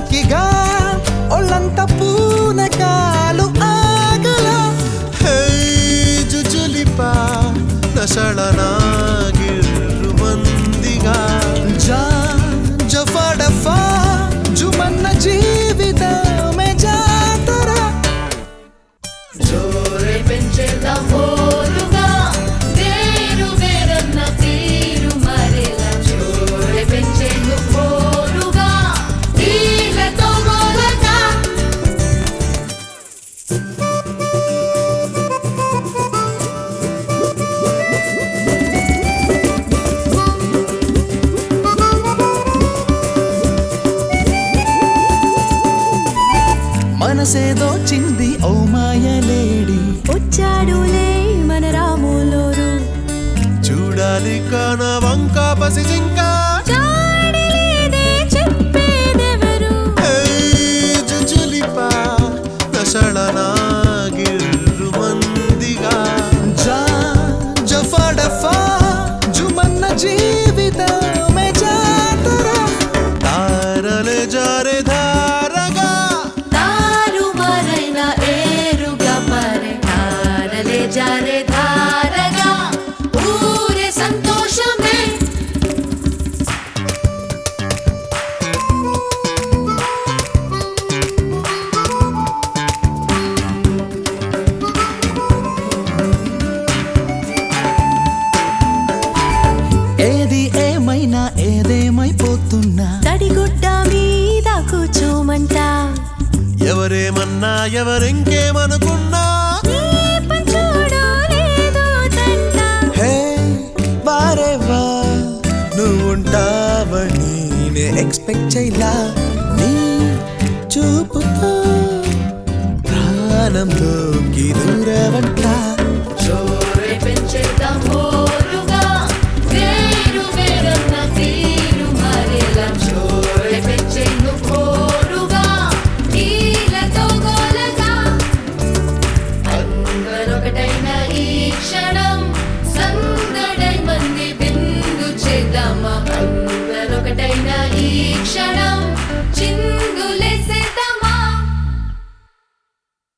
చలాకిగా ఒళ్ళంత పూనకాలు ఆగల హే జుజులిపా నషళనాగిర్రు మందిగా జా జఫడఫా జుమన్న జీవితమే జాతర జోరే పెంచేద్దాం పోరుగా వేరు వేరన్న తీరు మరెలా జోరే పెంచేందు పోరుగా తీలతో మొలగా మనసేదో చింది ఓ మాయలేడి వచ్చాడులే మన రాములోరు చూడాలి కాన వంక పసి జింకా చాడలేదే చెప్పేదెవరు హే జుజులిపా నషళనాగిర్రు మందిగా జా జఫడఫా జుమన్న జీవితమే జాతర తారలే జారే ధారగా తారు మరైన ఏరుగా పరే తారలే జారే ధారగా ఊరే సంతోషమే ఏది ఏమైనా ఏదేమైపోతున్నా తడిగుడ్డ మీద కూర్చోమంట ఎవరేమన్నా ఎవరింకేమనుకున్నా నీ పంచుడో లేదో తంట హే వారేవా నువ్వుంటావని నే ఎక్స్పెక్ట్ చేయలా నీ చూపుతో ప్రాణంలోకి దూరవంట